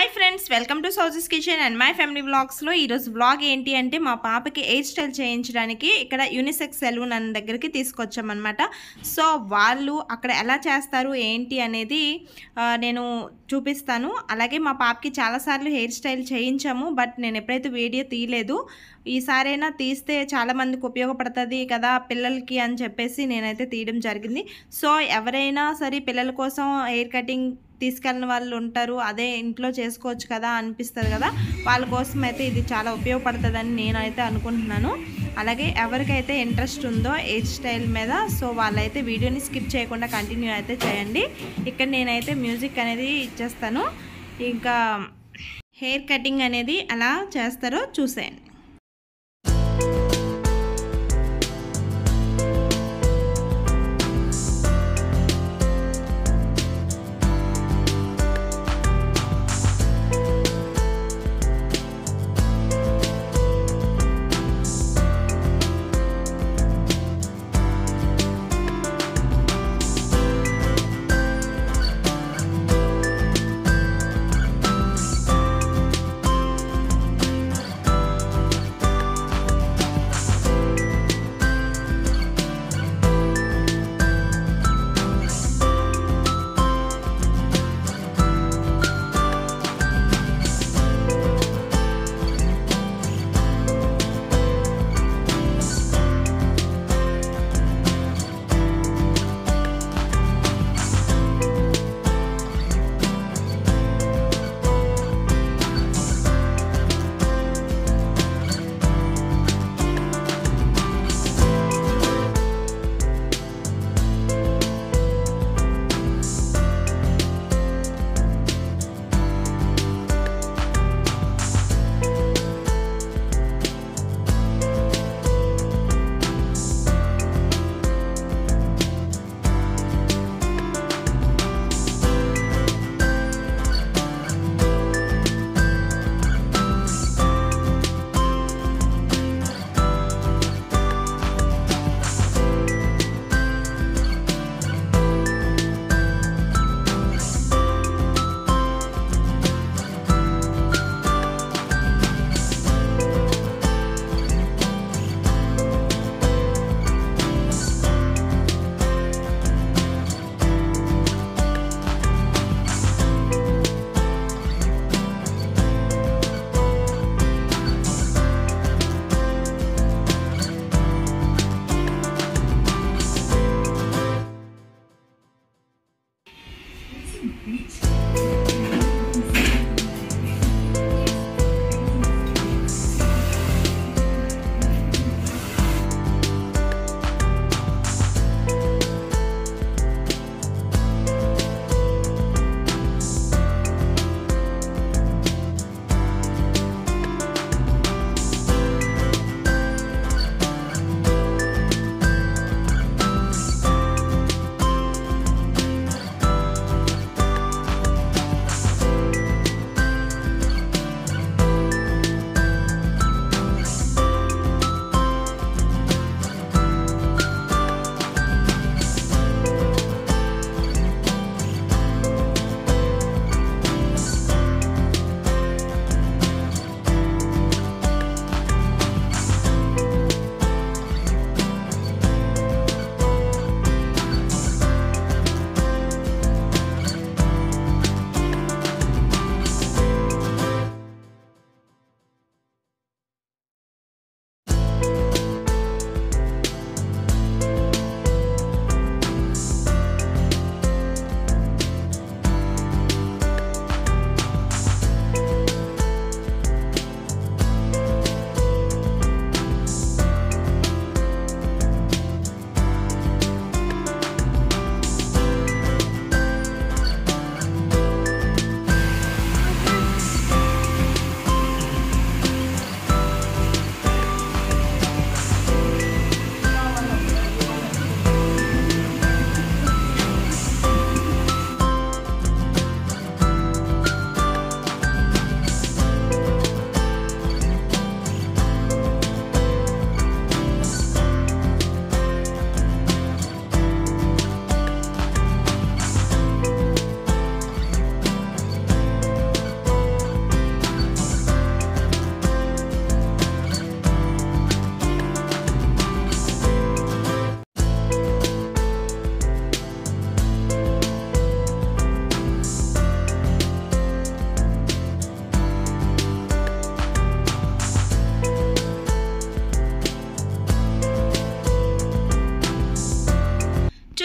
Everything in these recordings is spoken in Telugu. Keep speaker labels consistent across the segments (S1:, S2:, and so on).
S1: friends welcome to Souji's kitchen and my family వ్లాగ్స్లో ఈరోజు వ్లాగ్ ఏంటి అంటే మా పాపకి హెయిర్ స్టైల్ చేయించడానికి ఇక్కడ యూనిసెక్స్ సెలూన్ అన్న దగ్గరికి తీసుకొచ్చామన్నమాట సో వాళ్ళు అక్కడ ఎలా చేస్తారు ఏంటి అనేది ఆ, నేను చూపిస్తాను అలాగే మా పాపకి చాలాసార్లు హెయిర్ స్టైల్ చేయించాము బట్ నేను ఎప్పుడైతే వీడియో తీయలేదు ఈసారైనా తీస్తే చాలా మందికి ఉపయోగపడుతుంది కదా పిల్లలకి అని చెప్పేసి నేనైతే తీయడం జరిగింది సో ఎవరైనా సరే పిల్లల కోసం హెయిర్ కటింగ్ తీసుకెళ్ళిన వాళ్ళు ఉంటారు అదే ఇంట్లో చేసుకోవచ్చు కదా అనిపిస్తుంది కదా వాళ్ళ కోసం అయితే ఇది చాలా ఉపయోగపడుతుందని నేనైతే అనుకుంటున్నాను అలాగే ఎవరికైతే ఇంట్రెస్ట్ ఉందో హెయిర్ స్టైల్ మీద సో వాళ్ళైతే వీడియోని స్కిప్ చేయకుండా కంటిన్యూ అయితే చేయండి ఇక్కడ నేనైతే మ్యూజిక్ అనేది ఇచ్చేస్తాను ఇంకా హెయిర్ కటింగ్ అనేది ఎలా చేస్తారో చూసేయండి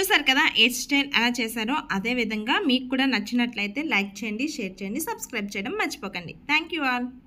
S1: చూసారు కదా హెయిర్ స్టైల్ ఎలా చేశారో అదే విధంగా మీకు కూడా నచ్చినట్లయితే లైక్ చేయండి షేర్ చేయండి సబ్స్క్రైబ్ చేయడం మర్చిపోకండి థ్యాంక్ యూ ఆల్